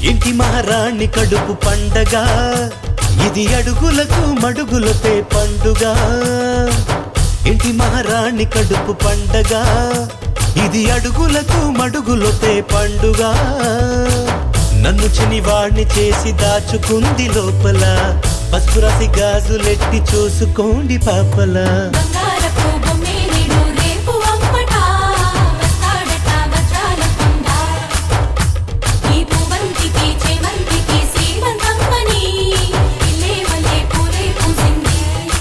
ఇంటి మహారాణి కడుపు పండగ ఇది అడుగులకు మడుగులపై పండుగ ఇంటి మహారాణి కడుపు పండగ ఇది అడుగులకు మడుగులపై పండుగ నన్ను చినివాణ్ణి చేసి దాచుకుంది లోపల పసుపు రాసి గాజులెట్టి చూసుకోండి పాపలా బంగారపు బొమ్మేలిడు రేపు అమ్మట వస్తాడట వజ్రాల కొండ ఈ పువ్వంతికి చేమంతికి శ్రీమంతమ్మని ఇల్లే వల్లే పూలే పూసింది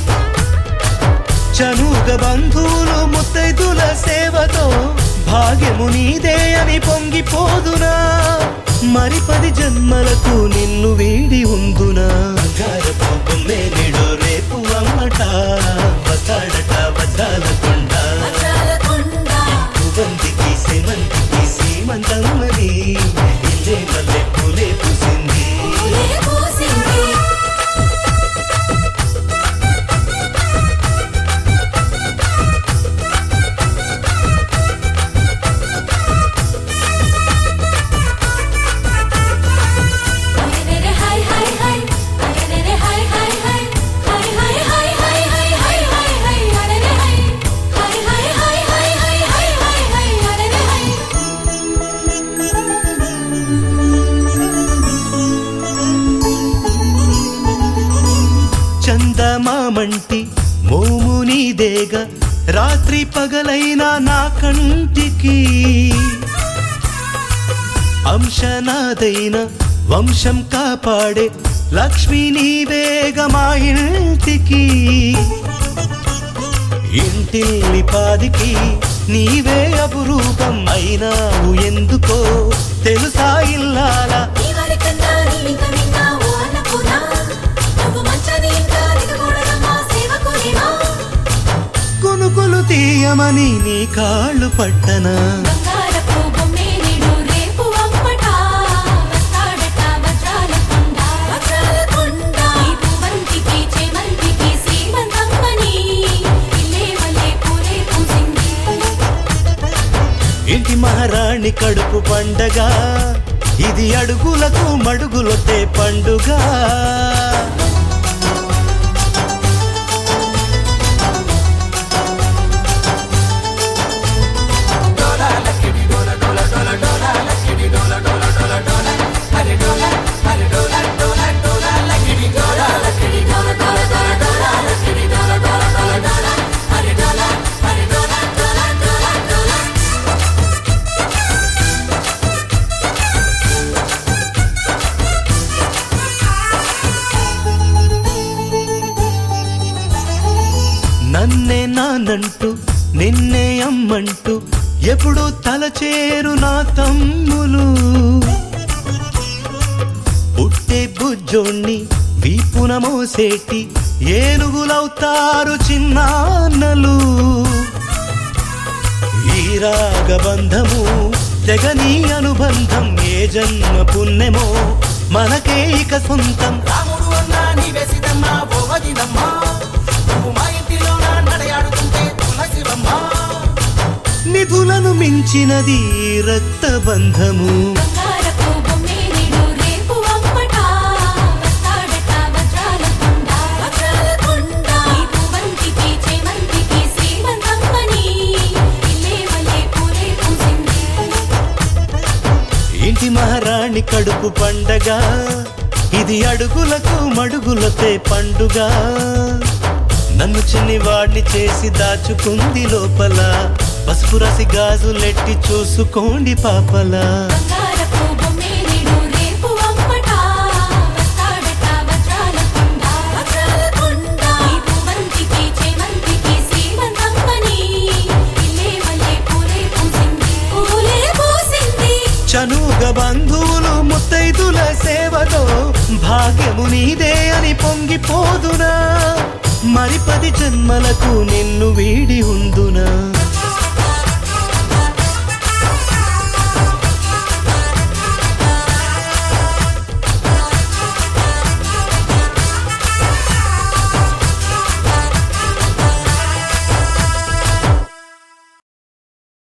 చనుగ బంధువులు ముత్తైదుల సేవతో భాగ్యము నీదే అని పొంగిపోదునా మరి పది జన్మలకు నిన్ను వీడి ఉందునా బంగారపు బొమ్మేలిడు రేపు అమ్మట వస్తాడట వజ్రాల కొండ వజ్రాల కొండ పువ్వంతికి సేమంతికి సీమంతమ్మని ఇల్లే మల్లె పూలే పూసింది పూలే పూసింది అరెరెరె హై హై హై అరెరెరె హై హై హై హై హై హై హై హై హై హై హై అరెరె హై హై హై హై హై హై హై హై హై అరెరె హై చందమామంటి మోము నీదేగ రాత్రి పగలైనా నా కంటికి అంశనాదైన వంశం కాపాడే లక్ష్మి నీవేగ మా ఇంటికి ఇంటిల్లి పాదికి నీవే అపురూపం అయినావు ఎందుకో తెలుసా ఇల్లాలా నీవరికన్నా నీవింక విన్నావు అన్నపూర్ణ. నువ్వు మంచని ఇంకా దిగకూడదమ్మా సేవకునివా. కొనుకొలు తీయమని నీ కాళ్ళు పట్టనా బంగారపు బొమ్మేలిడు రేపు అమ్మట. వస్తాడట వజ్రాల కొండ. వజ్రాల కొండ. ఈ పువ్వంతికి చేమంతికి శ్రీమంతమ్మని ఇల్లే వల్లే పూలే పూసింది. ఇంటి మహారాణి కడుపు పండగ ఇది అడుగులకు మడుగులొతే పండుగ నన్నే నానంటూ నిన్నే అమ్మంటూ ఎప్పుడు తలచేరు నా తమ్ములు పుట్టే బుజ్జోణ్ణి వీపున మోసేటి ఏనుగులవుతారు చిన్నాన్నలు ఈ రాగబంధము తెగని అనుబంధం ఏ జన్మ పుణ్యమో మనకే ఇక సొంతం రాముడు అన్నా నీవే సీతమ్మ ఓ వదినమ్మ నువ్వు మా ఇంటిలో నడయాడుతుంటే తులసివమ్మ నిధులను మించినది ఈ రక్తబంధము బంగారపు బొమ్మేలిడు రేపు అమ్మట. వస్తాడట వజ్రాల కొండ. వజ్రాల కొండ. ఈ పువ్వంతికి చేమంతికి శ్రీమంతమ్మని ఇల్లే వల్లే పూలే పూసింది. ఇంటి మహారాణి కడుపు పండగ ఇది అడుగులకు మడుగులపై పండుగ నన్ను చిన్నివాడిని చేసి దాచుకుంది లోపల పసుపు రసి గాజులెట్టి చూసుకోండి పాపలా బంగారపు బొమ్మేలిడు రేపు అమ్మట. వస్తాడట వజ్రాల కొండ. వజ్రాల కొండ. ఈ పువ్వంతికి చేమంతికి శ్రీమంతమ్మని ఇల్లే వల్లే పూలే పూసింది. పూలే పూసింది చనుగ బంధువులు ముత్తైదుల సేవతో భాగ్యము నీదే అని పొంగిపోదునా మరి పది జన్మలకు నిన్ను వీడి ఉందునా